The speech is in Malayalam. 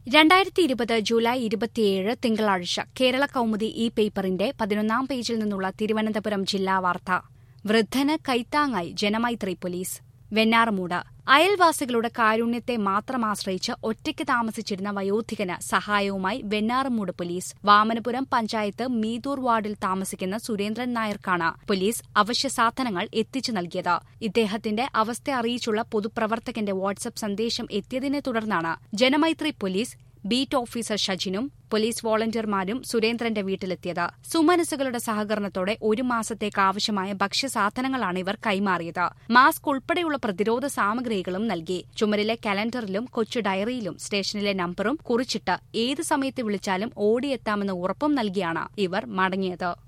രണ്ടായിരത്തി ഇരുപത് ജൂലൈ ഇരുപത്തിയേഴ് തിങ്കളാഴ്ച കേരള കൗമുദി ഈ പേപ്പറിന്റെ പതിനൊന്നാം പേജിൽ നിന്നുള്ള തിരുവനന്തപുരം ജില്ലാ വാർത്ത വൃദ്ധന് കൈത്താങ്ങായി ജനമൈത്രി പോലീസ് വെണ്ണാറമൂട് അയൽവാസികളുടെ കാരുണ്യത്തെ മാത്രം ആശ്രയിച്ച് ഒറ്റയ്ക്ക് താമസിച്ചിരുന്ന വയോധികന് സഹായവുമായി വെണ്ണാറമൂട് പോലീസ് വാമനപുരം പഞ്ചായത്ത് മീതൂർ വാർഡിൽ താമസിക്കുന്ന സുരേന്ദ്രൻ നായർക്കാണ് പോലീസ് അവശ്യ സാധനങ്ങൾ എത്തിച്ചു നൽകിയത് ഇദ്ദേഹത്തിന്റെ അവസ്ഥ അറിയിച്ചുള്ള പൊതുപ്രവർത്തകന്റെ വാട്സ്ആപ്പ് സന്ദേശം എത്തിയതിനെ തുടർന്നാണ് ജനമൈത്രി പോലീസ് ബീറ്റ് ഓഫീസർ ഷജിനും പോലീസ് വോളണ്ടിയർമാരും സുരേന്ദ്രന്റെ വീട്ടിലെത്തിയത് സുമനസുകളുടെ സഹകരണത്തോടെ ഒരു മാസത്തേക്ക് ആവശ്യമായ ഭക്ഷ്യസാധനങ്ങളാണ് ഇവർ കൈമാറിയത് മാസ്ക് ഉൾപ്പെടെയുള്ള പ്രതിരോധ സാമഗ്രികളും നൽകി ചുമരിലെ കലണ്ടറിലും കൊച്ചു ഡയറിയിലും സ്റ്റേഷനിലെ നമ്പറും കുറിച്ചിട്ട് ഏത് സമയത്ത് വിളിച്ചാലും ഓടിയെത്താമെന്ന് ഉറപ്പും നൽകിയാണ് ഇവർ മടങ്ങിയത്